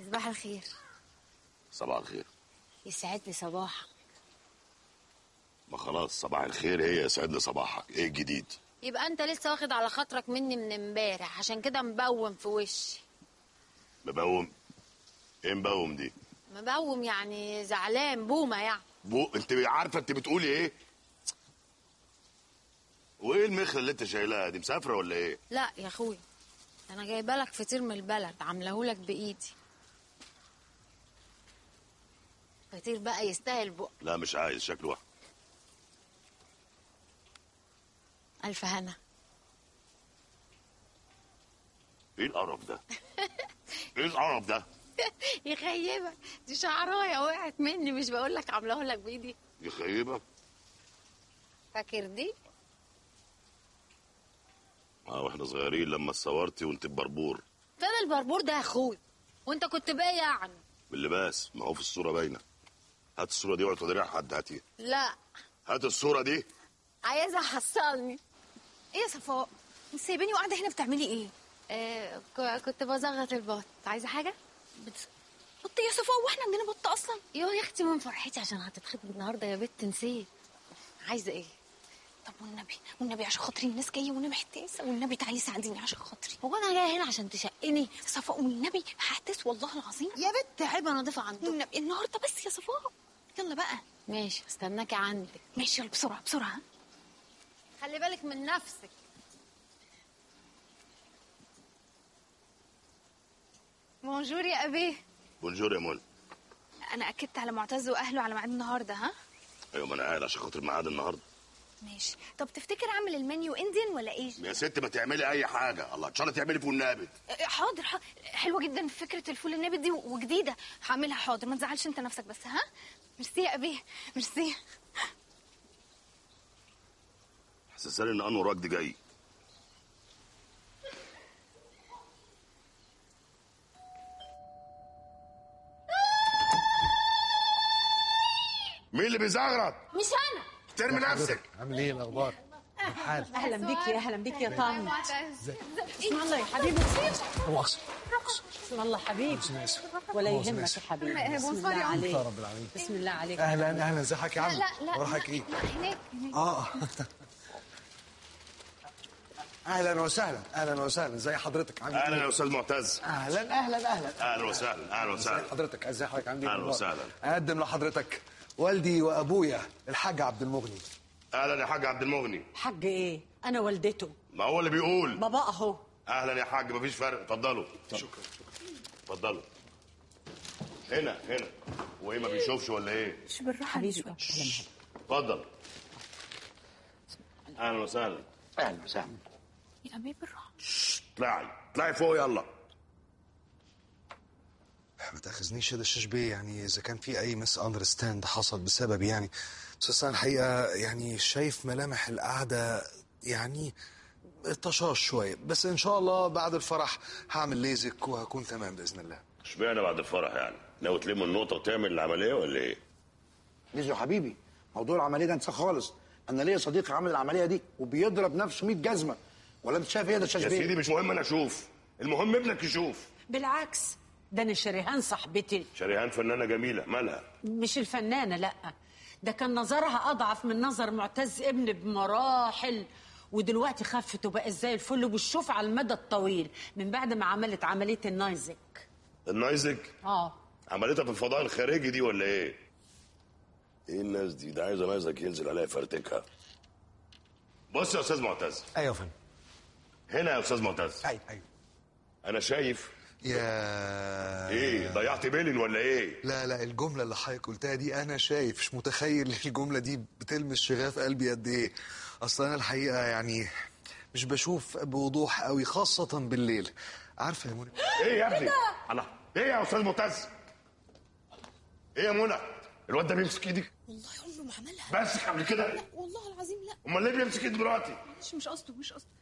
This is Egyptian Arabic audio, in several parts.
صباح الخير صباح الخير يسعد لي صباحك ما خلاص صباح الخير هي يسعد لي صباحك ايه الجديد يبقى انت لسه واخد على خاطرك مني من امبارح عشان كده مبوم في وشي مبوم ايه مبوم دي مبوم يعني زعلان بومه يعني بو انت عارفه انت بتقولي ايه وايه المخله اللي انت شايلها دي مسافره ولا ايه لا يا اخويا انا جايبه لك فطير من البلد عاملهولك بايدي فطير بقى يستاهل بق لا مش عايز شكله واحد الف هنا ايه القرف ده ايه القرف ده يخيبك دي شعرايه وقعت مني مش بقول لك عاملهولك بايدي دي خيبه فاكر دي اه واحنا صغيرين لما اتصورتي وانت ببربور فين البربور ده يا اخويا وانت كنت باقي يعني باللباس ما هو في الصوره باينه هات الصوره دي وقت تدريها حد هاتيها لا هات الصوره دي عايزه احصلني ايه يا صفاء انت سايباني وقاعده هنا بتعملي ايه آه ك- كنت بزغط البط عايزه حاجه بت... بط يا صفاء واحنا عندنا بط اصلا يوه يا اختي من فرحتي عشان هتتخطب النهارده يا بت نسيت عايزه ايه طب والنبي والنبي عشان خاطري الناس جايه وانا محتاسه والنبي تعالي ساعديني عشان خاطري هو انا جايه هنا عشان تشقني صفاء والنبي هحتاس والله العظيم يا بت عيب انا ضيفه عندك والنبي النهارده بس يا صفاء يلا بقى ماشي استناكي عندك ماشي يلا بسرعه بسرعه خلي بالك من نفسك بونجور يا ابي بونجور يا مول انا اكدت على معتز واهله على ميعاد النهارده ها ايوه ما انا قاعد عشان خاطر ميعاد النهارده ماشي طب تفتكر اعمل المنيو انديان ولا ايه يا ست ما تعملي اي حاجه الله ان شاء الله تعملي فول نابت أه، حاضر ح- حلوه جدا فكره الفول النابت دي وجديده هعملها حاضر ما تزعلش انت نفسك بس ها ميرسي يا ابي ميرسي حسساني ان انور وجدي جاي مين اللي بيزغرط؟ مش انا احترمي نفسك عامل ايه الاخبار الحال اهلا بيك يا اهلا بيك يا طعم بسم الله يا حبيبي مؤاخذة بسم الله حبيبي أنا آسف. ولا مؤاخذة، يهمك آسف. يا حبيبي بسم الله يا عليك رب العالمين بسم الله عليك اهلا اهلا ازيك يا عم لا لا وراك ايه لا هناك هناك اه اهلا وسهلا اهلا وسهلا ازي حضرتك عامل اهلا ايه يا استاذ معتز اهلا اهلا اهلا اهلا وسهلا اهلا ازي وسهلا حضرتك ازي حضرتك عامل ايه أهلا وسهلا. اقدم لحضرتك والدي وابويا الحاج عبد المغني اهلا يا حاج عبد المغني حاج ايه انا والدته ما هو اللي بيقول بابا اهو اهلا يا حاج مفيش فرق اتفضلوا شكرا اتفضلوا هنا هنا وايه ما بيشوفش ولا ايه مش بالراحه حبيبي شوية. أهلاً. اتفضل اهلا وسهلا اهلا وسهلا يا ابي بالراحه اطلعي اطلعي فوق يلا ما تاخذنيش يا دشاش بيه يعني اذا كان في اي مس اندرستاند حصل بسبب يعني بس انا الحقيقه يعني شايف ملامح القعده يعني طشاش شويه بس ان شاء الله بعد الفرح هعمل ليزك وهكون تمام باذن الله اشمعنى بعد الفرح يعني ناوي تلم النقطه وتعمل العمليه ولا ايه ليزو حبيبي موضوع العمليه ده انساه خالص انا ليا صديق عامل العمليه دي وبيضرب نفسه 100 جزمه ولا انت شايف ايه ده يا شاش سيدي بيه مش مهم انا اشوف المهم ابنك يشوف بالعكس ده انا شريهان صاحبتي شريهان فنانه جميله مالها مش الفنانه لا ده كان نظرها اضعف من نظر معتز ابن بمراحل ودلوقتي خفت وبقى زي الفل وبتشوف على المدى الطويل من بعد ما عملت عمليه النايزك النايزك اه عملتها في الفضاء الخارجي دي ولا ايه ايه الناس دي ده عايزه نايزك ينزل عليها يفرتكها بص يا استاذ معتز ايوه يا فندم هنا يا استاذ معتز ايوه ايوه انا شايف يا ايه ضيعت بيلن ولا ايه لا لا الجملة اللي حضرتك قلتها دي أنا شايف مش متخيل الجملة دي بتلمس شغاف قلبي قد إيه أصل أنا الحقيقة يعني مش بشوف بوضوح قوي خاصة بالليل عارفة يا منى ايه يا ابني الله ايه يا استاذ معتز ايه يا منى الواد ده بيمسك ايدك والله عمره ما عملها بس قبل كده لا والله العظيم لا امال ليه بيمسك ايدك دلوقتي مش مش قصده مش قصده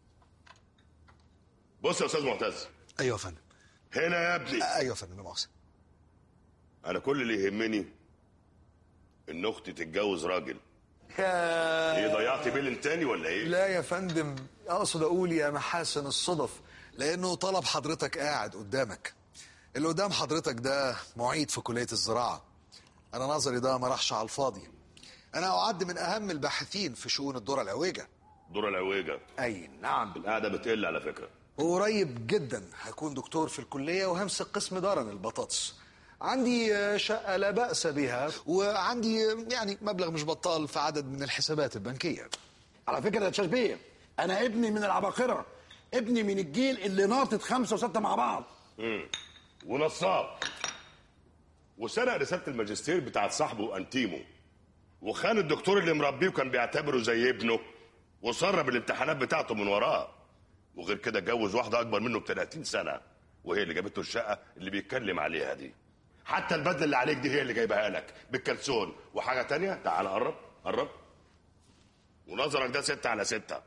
بص يا استاذ معتز أيوة يا فندم هنا يا ابني أيوة يا فندم لا مؤاخذة انا كل اللي يهمني ان اختي تتجوز راجل يا ايه ضيعت بيلن تاني ولا ايه لا يا فندم أقصد أقول يا محاسن الصدف لأنه طلب حضرتك قاعد قدامك اللي قدام حضرتك ده معيد في كلية الزراعة أنا نظري ده ما راحش على الفاضي أنا أعد من أهم الباحثين في شؤون الذرة العويجة دور العويجة أي نعم القعدة بتقل على فكرة وقريب جدا هكون دكتور في الكلية وهمسك قسم درن البطاطس عندي آه، شقة لا بأس بها وعندي آه، يعني مبلغ مش بطال في عدد من الحسابات البنكية على فكره يا شاشبيه انا ابني من العباقره ابني من الجيل اللي ناطط خمسه وسته مع بعض ونصاب وسرق رسالة الماجستير بتاعت صاحبه أنتيمو وخان الدكتور اللي مربيه وكان بيعتبره زي ابنه وسرب الامتحانات بتاعته من وراه وغير كده اتجوز واحدة أكبر منه ب 30 سنة وهي اللي جابته الشقة اللي بيتكلم عليها دي حتى البدلة اللي عليك دي هي اللي جايبها لك بالكلسون وحاجة تانية تعال قرب قرب ونظرك ده ستة على ستة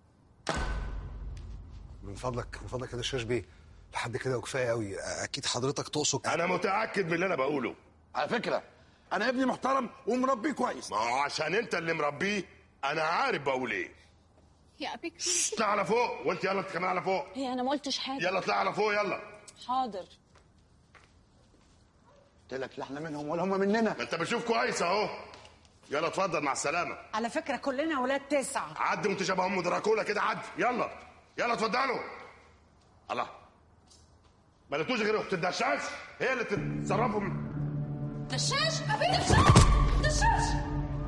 من فضلك من فضلك يا دشاش بيه لحد كده وكفايه قوي اكيد حضرتك تقصد أنا متأكد من اللي أنا بقوله على فكره انا ابني محترم ومربيه كويس ما هو عشان أنت اللي مربيه أنا عارف بقول إيه يا ابي اطلع على فوق وانت يلا انت كمان على فوق هي انا ما قلتش حاجه يلا اطلع على فوق يلا حاضر قلت لك لا احنا منهم ولا هم مننا ما انت بتشوف كويس اهو يلا اتفضل مع السلامه على فكره كلنا ولاد تسعه عدي وانت شبه ام دراكولا كده عدي يلا يلا اتفضلوا الله ما لقيتوش غير اخت الدشاش هي اللي تتصرفوا من- دشاش ابي دشاش دشاش